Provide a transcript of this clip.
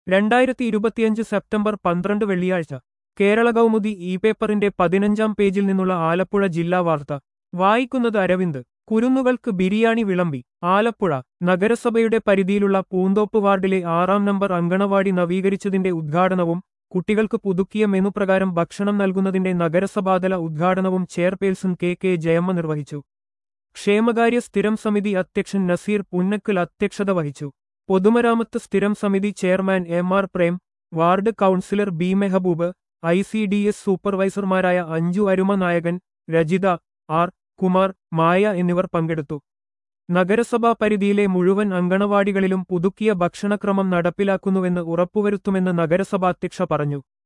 രണ്ടായിരത്തി ഇരുപത്തിയഞ്ച് സെപ്റ്റംബർ പന്ത്രണ്ട് വെള്ളിയാഴ്ച കേരള കൗമുദി ഇ പേപ്പറിന്റെ പതിനഞ്ചാം പേജിൽ നിന്നുള്ള ആലപ്പുഴ ജില്ലാ വാർത്ത വായിക്കുന്നത് അരവിന്ദ് കുരുന്നുകൾക്ക് ബിരിയാണി വിളമ്പി ആലപ്പുഴ നഗരസഭയുടെ പരിധിയിലുള്ള പൂന്തോപ്പ് വാർഡിലെ ആറാം നമ്പർ അങ്കണവാടി നവീകരിച്ചതിന്റെ ഉദ്ഘാടനവും കുട്ടികൾക്ക് പുതുക്കിയ മെനു പ്രകാരം ഭക്ഷണം നൽകുന്നതിന്റെ നഗരസഭാതല ഉദ്ഘാടനവും ചെയർപേഴ്സൺ കെ കെ ജയമ്മ നിർവഹിച്ചു ക്ഷേമകാര്യ സ്ഥിരം സമിതി അധ്യക്ഷൻ നസീർ പുന്നക്കൽ അധ്യക്ഷത വഹിച്ചു പൊതുമരാമത്ത് സ്ഥിരം സമിതി chairman M R Prem ward councillor B Mehboob I C D S സൂപ്പർവൈസർമാരായ അഞ്ജു അരുമ നായകൻ രജിത ആർ കുമാർ മായ എന്നിവർ പങ്കെടുത്തു നഗരസഭാ പരിധിയിലെ മുഴുവൻ അങ്കണവാടികളിലും പുതുക്കിയ ഭക്ഷണക്രമം നടപ്പിലാക്കുന്നുവെന്ന് ഉറപ്പുവരുത്തുമെന്ന് നഗരസഭാധ്യക്ഷ പറഞ്ഞു